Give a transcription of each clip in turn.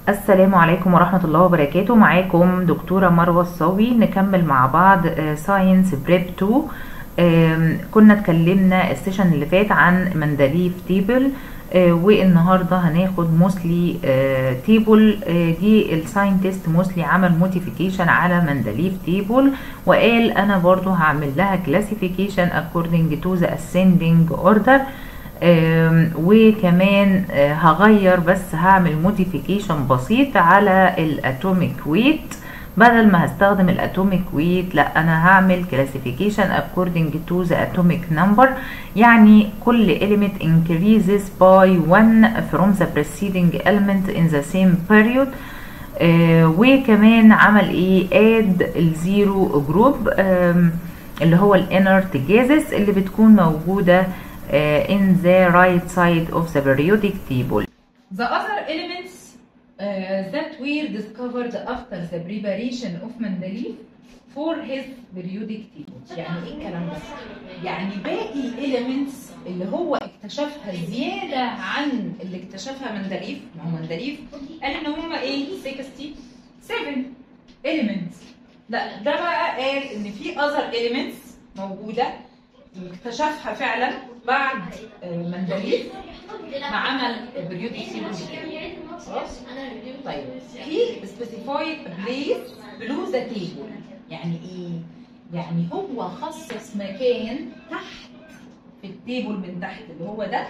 السلام عليكم ورحمة الله وبركاته معاكم دكتورة مروة الصاوي نكمل مع بعض ساينس بريب 2 آم، كنا اتكلمنا السيشن اللي فات عن مندليف تيبل والنهارده هناخد موسلي تيبل دي الساينتست موسلي عمل موديفيكيشن على مندليف تيبل وقال انا برضو هعمل لها كلاسيفيكيشن according to the ascending order آم، وكمان آه، هغير بس هعمل موديفيكيشن بسيط على الاتوميك ويت بدل ما هستخدم الاتوميك ويت لا انا هعمل كلاسيفيكيشن according to the atomic number يعني كل element increases by one from the preceding element in the same period آه وكمان عمل ايه add الزيرو جروب اللي هو الانرت جازز اللي بتكون موجوده آه in the right side of the periodic table The other elements uh, that were discovered after the preparation of Mendeleev for his periodic table يعني ايه الكلام ده؟ يعني باقي الاليمنتس اللي هو اكتشفها زيادة عن اللي اكتشفها مندليف ما هو مندليف قال ان هم ايه 67 elements لا ده بقى قال ان في other elements موجودة واكتشفها فعلا بعد آه، مندليف ما عمل periodic table خلاص طيب he specified place below the table يعني ايه؟ يعني هو خصص مكان تحت في التيبل من تحت اللي هو ده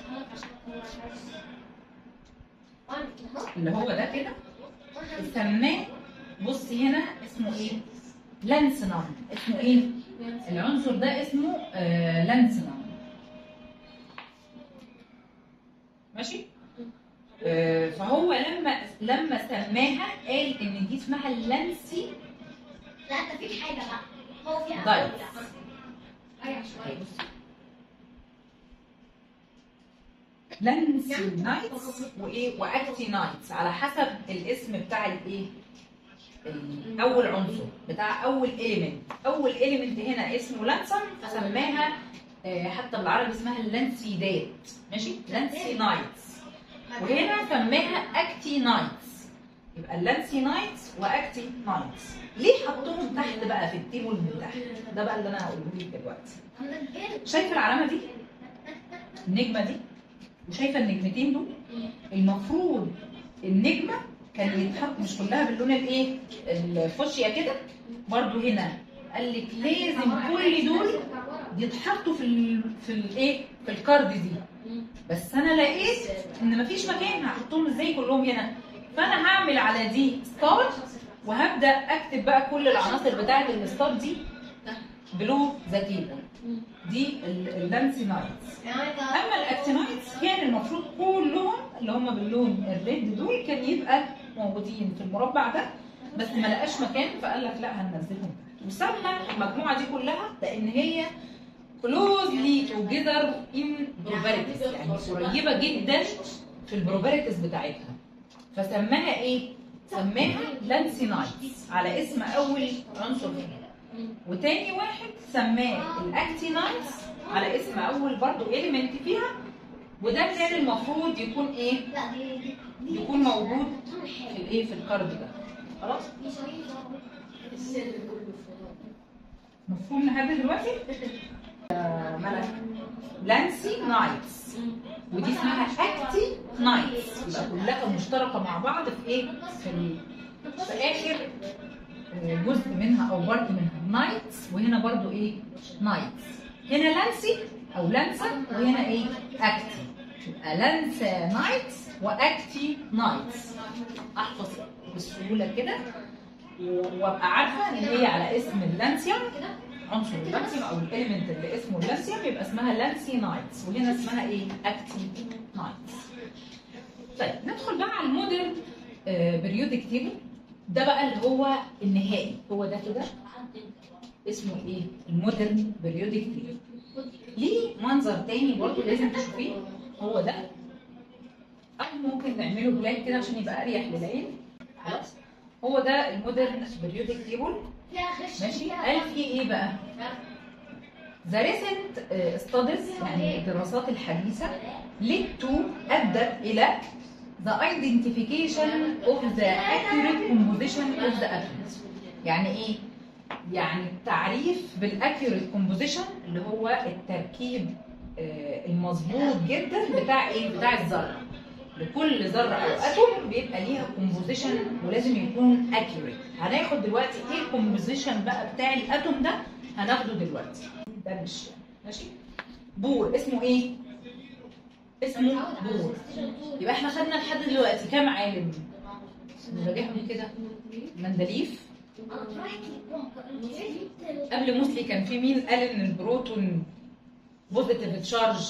اللي هو ده كده سماه بص هنا اسمه ايه؟ لانسنر اسمه ايه؟ العنصر ده اسمه آه لانسنر ماشي؟ آه فهو لما لما سماها قال ان دي اسمها اللانسي لا انت فيك حاجه بقى هو في دايت ايوه شويه لانسي نايتس وايه واكتي نايتس على حسب الاسم بتاع الايه ال- اول عنصر بتاع اول اليمنت اول اليمنت هنا اسمه لانسون فسماها آه، حتى بالعربي اسمها اللانسيدات ماشي لانسي نايتس وهنا سماها اكتي نايتس يبقى اللانسي نايتس واكتي نايتس ليه حطهم تحت بقى في التيبل من تحت ده بقى اللي انا هقوله لك دلوقتي شايف العلامه دي النجمه دي وشايفه النجمتين دول المفروض النجمه كان يتحط مش كلها باللون الايه الفوشيا كده برضو هنا قال لك لازم كل دول يتحطوا في ال في الايه في الكارد دي بس انا لقيت ان مفيش مكان هحطهم ازاي كلهم هنا فانا هعمل على دي ستار وهبدا اكتب بقى كل العناصر بتاعه الستار دي بلو ذا تيبل دي اللانسي نايتس اما الاكتينايتس كان المفروض كلهم اللي هم باللون الريد دول كان يبقى موجودين في المربع ده بس ما لقاش مكان فقال لك لا هننزلهم تحت وسمى المجموعه دي كلها لان هي closely together in probabilities يعني قريبه جدا في البروبابيلتيز بتاعتها فسماها ايه؟ سماها لانسينايتس على اسم اول عنصر هنا وتاني واحد سماه الاكتينايتس على اسم اول برضو اليمنت فيها وده كان المفروض يكون ايه؟ لا دي دي دي يكون موجود في الايه في الكارد ده خلاص؟ مفهوم لحد دلوقتي؟ آه، ملك لانسي نايتس ودي اسمها اكتي نايتس يبقى كلها مشتركه مع بعض في ايه؟ في, ال... في اخر آه، جزء منها او بارت منها نايتس وهنا برضو ايه؟ نايتس هنا لانسي او لانسا وهنا ايه؟ اكتي يبقى لانسا نايتس واكتي نايتس احفظ بسهوله كده وابقى عارفه ان هي على اسم اللانسيوم عنصر اللانسيوم او الاليمنت اللي اسمه اللانسيوم يبقى اسمها لانسي نايتس وهنا اسمها ايه؟ اكتي نايتس. طيب ندخل بقى على المودرن بريودك تيبل ده بقى اللي هو النهائي هو ده كده اسمه ايه؟ المودرن بريودك تيبل. ليه منظر تاني برضه لازم تشوفيه هو ده او ممكن نعمله بلاك كده عشان يبقى اريح للعين خلاص هو ده المودرن بريودك تيبل ماشي قال فيه ايه بقى The recent uh, studies يعني الدراسات الحديثة led to أدت إلى the identification of the accurate composition of the atoms يعني ايه يعني التعريف بالاكيوريت كومبوزيشن اللي هو التركيب آه، المظبوط جدا بتاع ايه بتاع الذره لكل ذره او اتوم بيبقى ليها كومبوزيشن ولازم يكون اكيوريت هناخد دلوقتي ايه الكومبوزيشن بقى بتاع الاتوم ده هناخده دلوقتي ده مش ماشي بور اسمه ايه اسمه بور يبقى احنا خدنا لحد دلوقتي كام عالم نراجعهم كده مندليف قبل موسلي كان في مين قال ان البروتون بوزيتيف تشارج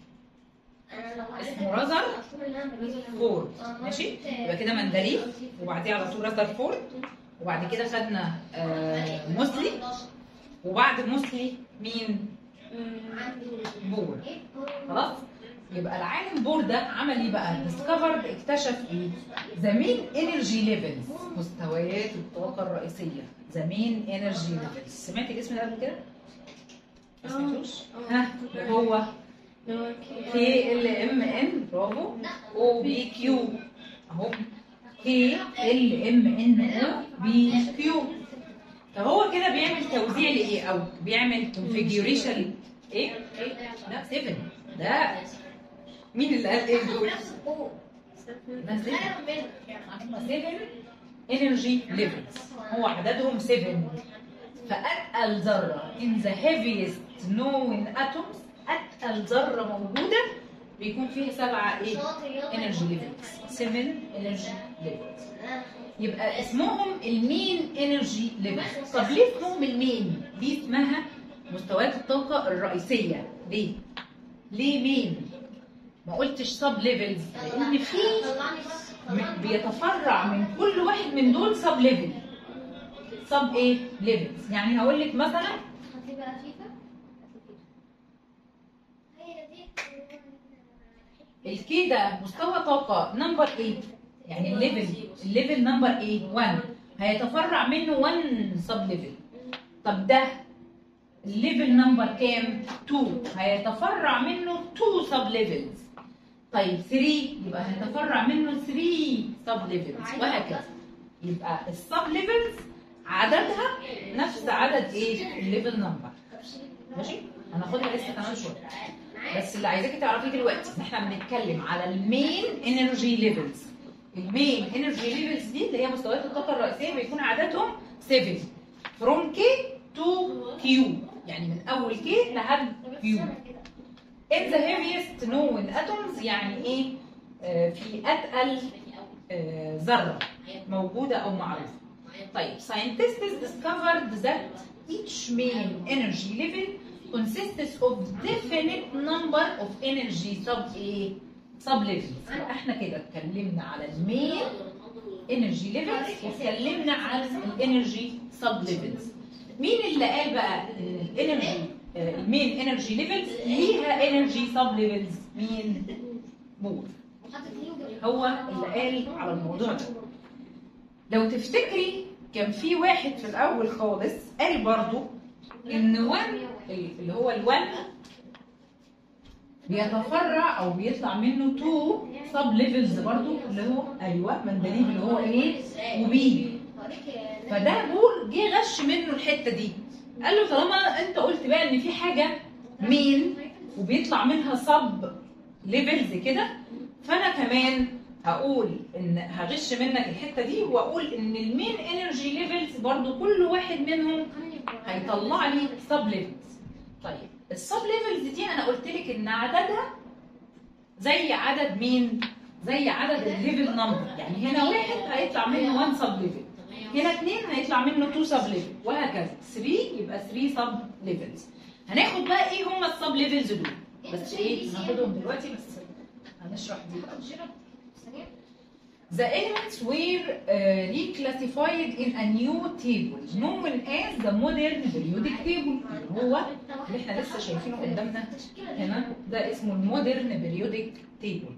اسمه رازر فورد ماشي يبقى كده مندليف وبعديه على طول رازر فورد وبعد كده خدنا آه موسلي وبعد موسلي مين بور خلاص يبقى العالم بور ده عمل ايه بقى ديسكفرد اكتشف ايه ذا مين انرجي ليفلز مستويات الطاقه الرئيسيه ذا مين انرجي ليفلز سمعت الاسم ده قبل كده ما سمعتوش ها هو كي ال ام ان برافو او بي كيو اهو كي ال ام ان او بي كيو فهو كده بيعمل توزيع لايه او بيعمل كونفيجريشن ايه لا 7 ده مين اللي قال ايه دول ده 7 هم 7 انرجي ليفلز هو عددهم 7 فاتقل ذره in the heaviest known atoms اتقل ذره موجوده بيكون فيها سبعه ايه انرجي ليفلز 7 انرجي ليفلز يبقى اسمهم المين انرجي ليفلز طب ليه اسمهم المين دي اسمها مستويات الطاقه الرئيسيه ليه ليه مين ما قلتش سب ليفلز لان في م- بيتفرع من كل واحد من دول سب ليفل سب ايه ليفلز يعني هقول لك مثلا هتبقى فيفا هي دي الكي ده مستوى طاقه نمبر 8 يعني الليفل الليفل نمبر 8 1 هيتفرع منه 1 سب ليفل طب ده الليفل نمبر كام 2 هيتفرع منه 2 سب ليفلز طيب 3 يبقى هيتفرع منه 3 سب ليفلز وهكذا يبقى السب ليفلز عددها نفس عدد ايه الليفل نمبر ماشي هناخدها لسه كمان شويه بس اللي عايزاكي تعرفيه دلوقتي ان احنا بنتكلم على المين انرجي ليفلز المين انرجي ليفلز دي اللي هي مستويات الطاقه الرئيسيه بيكون عددهم 7 فروم كي تو كيو يعني من اول كي لحد كيو in the heaviest known atoms يعني ايه آه، في اتقل آه، ذره موجوده او معروفه طيب scientists discovered that each main energy level consists of definite number of energy sub ايه sub levels يبقى احنا كده اتكلمنا على المين energy levels واتكلمنا عن الانرجي sub levels مين اللي قال بقى ان الانرجي المين انرجي ليفلز ليها انرجي سب ليفلز مين مور هو اللي قال على الموضوع ده لو تفتكري كان في واحد في الاول خالص قال برضو ان 1 اللي هو ال1 بيتفرع او بيطلع منه 2 سب ليفلز برضو اللي هو ايوه مندليب اللي هو ايه وبي فده بول جه غش منه الحته دي قال له طالما انت قلت بقى ان في حاجه مين وبيطلع منها سب ليفلز كده فانا كمان هقول ان هغش منك الحته دي واقول ان المين انرجي ليفلز برضو كل واحد منهم هيطلع لي سب ليفلز طيب السب ليفلز دي انا قلت لك ان عددها زي عدد مين زي عدد الليفل نمبر يعني هنا واحد هيطلع منه 1 سب ليفل هنا اثنين هيطلع منه 2 سب ليفل وهكذا 3 يبقى 3 سب ليفلز هناخد بقى ايه هم السب ليفلز دول بس ايه هناخدهم دلوقتي بس هنشرح دي الاول The elements were uh, reclassified in a new table known as the modern periodic table اللي هو اللي احنا لسه شايفينه قدامنا هنا ده اسمه المودرن periodic table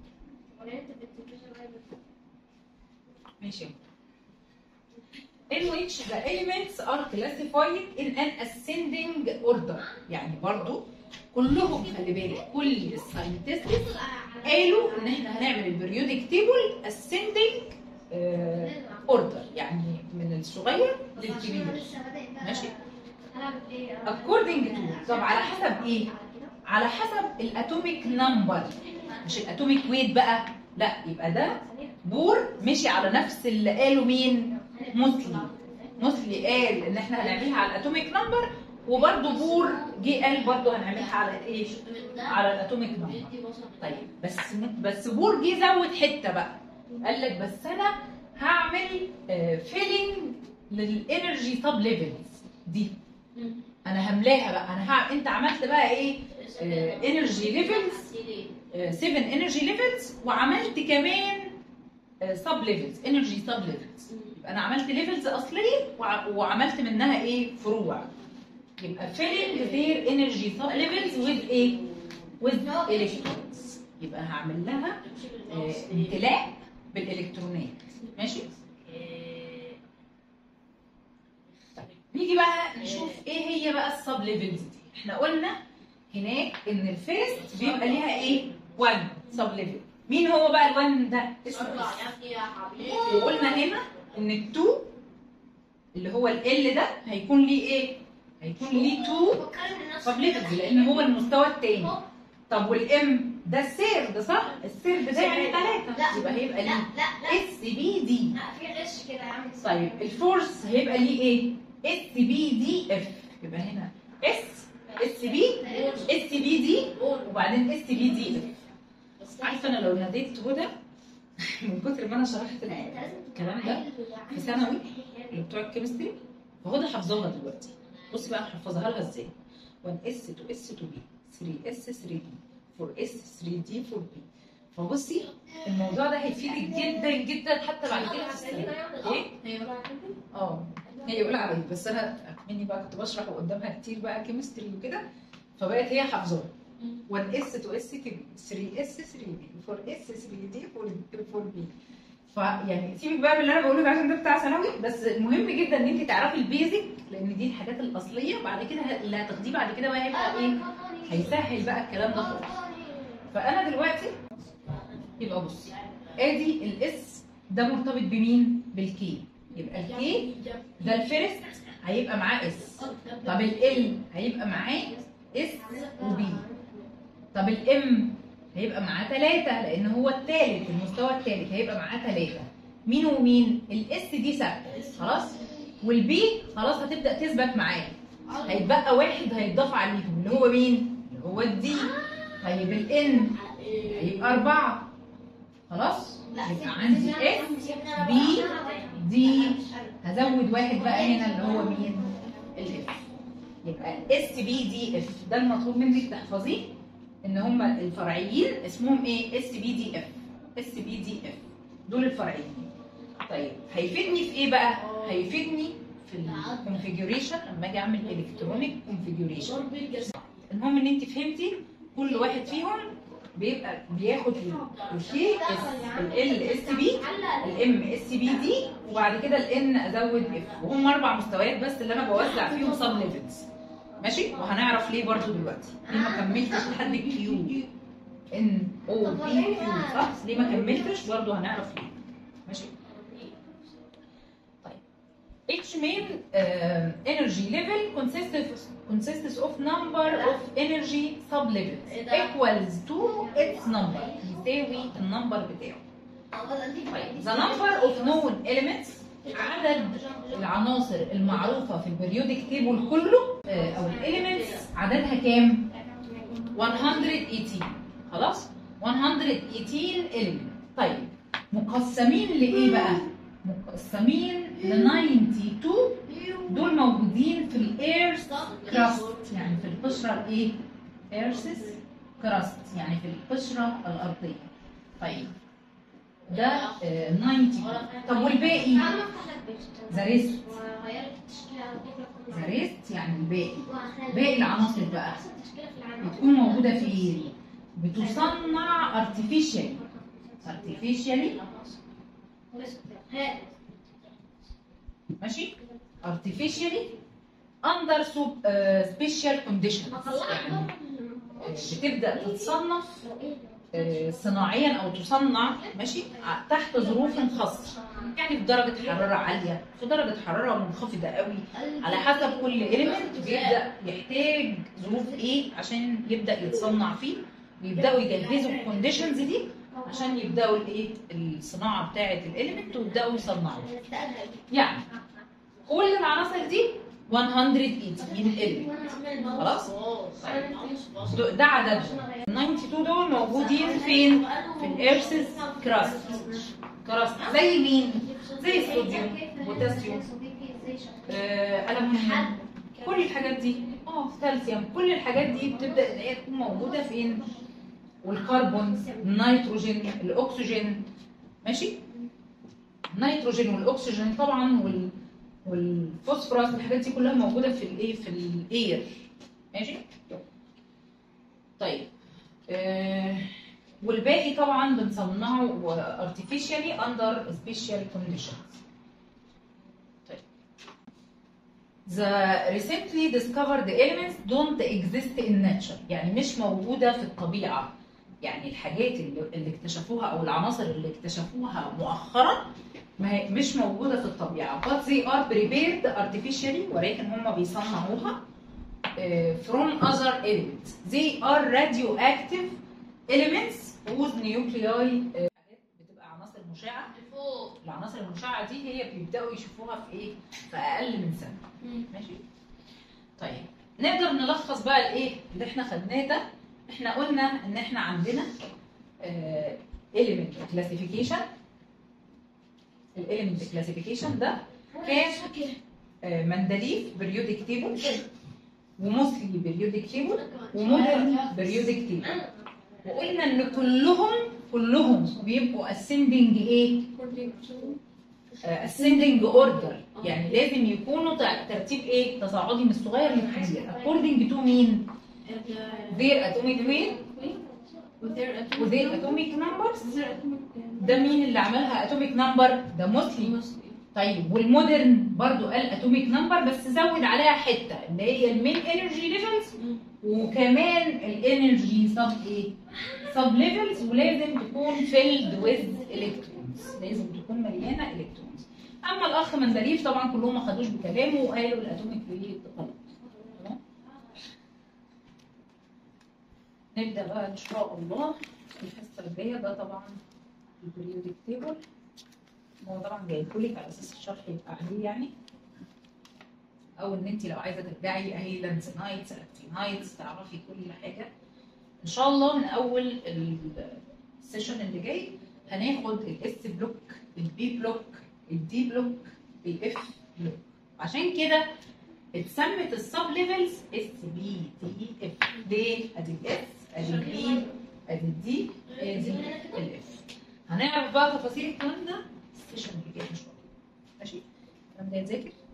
ماشي in which the elements are classified in an ascending order يعني برضو كلهم خلي بالك كل الساينتست قالوا ان احنا هنعمل البريودك تيبل اسcending اوردر يعني من الصغير للكبير ماشي according to طب على حسب ايه على حسب الاتوميك نمبر مش الاتوميك ويت بقى لا يبقى ده بور مشي على نفس اللي قاله مين موسلي موسلي قال ان احنا هنعملها على الاتوميك نمبر وبرده بور جه قال برده هنعملها على ايه على الاتوميك نمبر طيب بس بس بور جه زود حته بقى قال لك بس انا هعمل فيلينج للانرجي سب ليفلز دي انا هملاها بقى انا ها انت عملت بقى ايه انرجي ليفلز 7 انرجي ليفلز وعملت كمان سب ليفلز انرجي سب ليفلز يبقى انا عملت ليفلز اصليه وع- وعملت منها ايه فروع يبقى filling their energy sub levels with ايه with electrons يبقى هعمل لها آه، امتلاء بالالكترونات ماشي طيب نيجي بقى نشوف ايه هي بقى السب ليفلز دي احنا قلنا هناك ان الفيرست بيبقى ليها ايه 1 سب ليفل مين هو بقى ال1 ده اسمه S. وقلنا هنا ان ال2 اللي هو ال ده هيكون ليه ايه هيكون ليه 2 سب ليفلز لان هو المستوى الثاني طب والام ده السير ده صح السير ده يعني ثلاثة لا. يبقى هيبقى لا ليه لا اس بي دي لا في غش كده يا عم طيب الفورس هيبقى ليه ايه اس بي دي اف يبقى هنا اس اس بي اس بي دي وبعدين اس بي دي اف عارفه انا لو ناديت هدى من كتر ما انا شرحت الكلام ده في ثانوي اللي بتوع الكيمستري فهدى حافظاها دلوقتي بصي بقى هحفظها لها ازاي 1 اس 2 اس 2 بي 3 اس 3 بي 4 اس 3 دي 4 بي فبصي الموضوع ده هيفيدك جدا جدا حتى بعد كده في السنه ايه اه هي اولى عليا بس انا مني بقى كنت بشرح وقدامها كتير بقى كيمستري وكده فبقت هي حافظاها 1 اس 2 اس 2 بي 3 اس 3 بي 4 اس 3 دي 4 بي فيعني سيبك بقى من اللي انا بقوله ده عشان ده بتاع ثانوي بس المهم جدا ان انت تعرفي البيزك لان دي الحاجات الاصليه بعد كده اللي هتاخديه بعد كده بقى هيبقى ايه هيسهل بقى الكلام ده خالص فانا دلوقتي يبقى بصي ادي الاس ده مرتبط بمين بالكي يبقى الكي ده الفيرست هيبقى معاه اس طب ال هيبقى معاه اس وبي طب الام هيبقى معاه ثلاثة لأن هو الثالث المستوى الثالث هيبقى معاه ثلاثة مين ومين؟ الاس دي ثابتة خلاص؟ والبي خلاص هتبدأ تثبت معاه هيتبقى واحد هيتضاف عليهم اللي هو مين؟ اللي هو الدي طيب الان هيبقى أربعة خلاص؟ يبقى عندي اس بي دي هزود واحد بقى هنا اللي هو مين؟ الاف يبقى اس بي دي اف ده المطلوب منك تحفظيه ان هم الفرعيين اسمهم ايه؟ اس بي دي اف اس بي دي اف دول الفرعيين طيب هيفيدني في ايه بقى؟ هيفيدني في الكونفيجريشن لما اجي اعمل الكترونيك كونفيجريشن المهم ان انت فهمتي كل واحد فيهم بيبقى بياخد الكي اس ال اس بي الام اس بي دي وبعد كده الان ازود اف وهم اربع مستويات بس اللي انا بوزع فيهم سب ليفلز ماشي وهنعرف ليه برضو دلوقتي ليه ما كملتش لحد الكيو ان او بي كيو صح ليه ما كملتش برضو هنعرف ليه ماشي طيب each main uh, energy level consists consists of number of energy sub levels equals to its number يساوي النمبر بتاعه طيب the number of known elements عدد العناصر المعروفة في البريودك تيبل كله آه، أو الإليمنتس عددها كام؟ 118 خلاص؟ 118 element طيب مقسمين لإيه بقى؟ مقسمين ل 92 دول موجودين في الايرث كراست يعني في القشرة الإيه؟ ايرثس كراست يعني في القشرة الأرضية طيب ده آه، 90 طب والباقي؟ ذا ريست ذا ريست يعني الباقي باقي العناصر بقى بتكون موجودة فين؟ بتصنع artificially artificially ماشي؟ artificially under sub, uh, special conditions يعني آه، بتبدأ تتصنف آه، صناعيا او تصنع ماشي ع- تحت ظروف خاصه يعني في درجه حراره عاليه في درجه حراره منخفضه قوي على حسب كل اليمنت بيبدا يحتاج ظروف ايه عشان يبدا يتصنع فيه بيبداوا يجهزوا الكونديشنز دي عشان يبداوا الايه الصناعه بتاعه الاليمنت ويبداوا يصنعوا يعني كل العناصر دي 180 اليمنت خلاص ده- ده عددهم 92 دول موجودين فين في الارثز كراست كراست زي مين زي الصوديوم بوتاسيوم آه، ألمنيوم كل الحاجات دي اه كالسيوم كل الحاجات دي بتبدا ان هي تكون موجوده فين والكربون النيتروجين الاكسجين ماشي النيتروجين والاكسجين طبعا وال والفوسفورس الحاجات دي كلها موجوده في الايه في الاير ماشي طيب آه والباقي طبعا بنصنعه artificially under special conditions طيب The recently discovered elements don't exist in nature يعني مش موجودة في الطبيعة يعني الحاجات اللي, اللي اكتشفوها أو العناصر اللي اكتشفوها مؤخرا ما هي مش موجودة في الطبيعة but they are prepared artificially ولكن هم بيصنعوها آه، from other elements they are radioactive elements whose nuclei آه، حاجات بتبقى عناصر مشعة العناصر المشعة دي هي بيبدأوا يشوفوها في ايه؟ في أقل من سنة ماشي طيب نقدر نلخص بقى الايه اللي احنا خدناه ده احنا قلنا ان احنا عندنا آه element classification element classification ده كان آه مندليف periodic table وموسلي periodic table ومودرن periodic table وقلنا ان كلهم كلهم بيبقوا ascending ايه آه، ascending order يعني لازم يكونوا ت- ترتيب ايه تصاعدي من الصغير للكبير according to مين their atomic weight وtheir atomic numbers ده مين اللي عملها atomic number ده موسلي طيب والمودرن برضو قال اتوميك نمبر بس زود عليها حته اللي هي المين انرجي ليفلز وكمان الانرجي سب ايه سب ليفلز ولازم تكون فيلد ويز الكترونز لازم تكون مليانه الكترونز اما الاخ مندليف طبعا كلهم ما خدوش بكلامه وقالوا الاتوميك ويت غلط تمام؟ نبدا بقى ان شاء الله الحصه الجايه ده طبعا البريودك تيبل هو طبعا جايبهولك على اساس الشرح يبقى عليه يعني او ان انت لو عايزه ترجعي اهي لانسنايتس اكتينايتس تعرفي كل حاجه ان شاء الله من اول السيشن اللي جاي هناخد الاس بلوك البي بلوك الدي بلوك الاف بلوك عشان كده اتسمت السب ليفلز اس بي تي اف ليه؟ ادي الاس ادي البي ادي الدي ادي الاف هنعرف بقى تفاصيل الكلام ده السيشن اللي جاي ان شاء الله ماشي؟ الكلام ده يتذاكر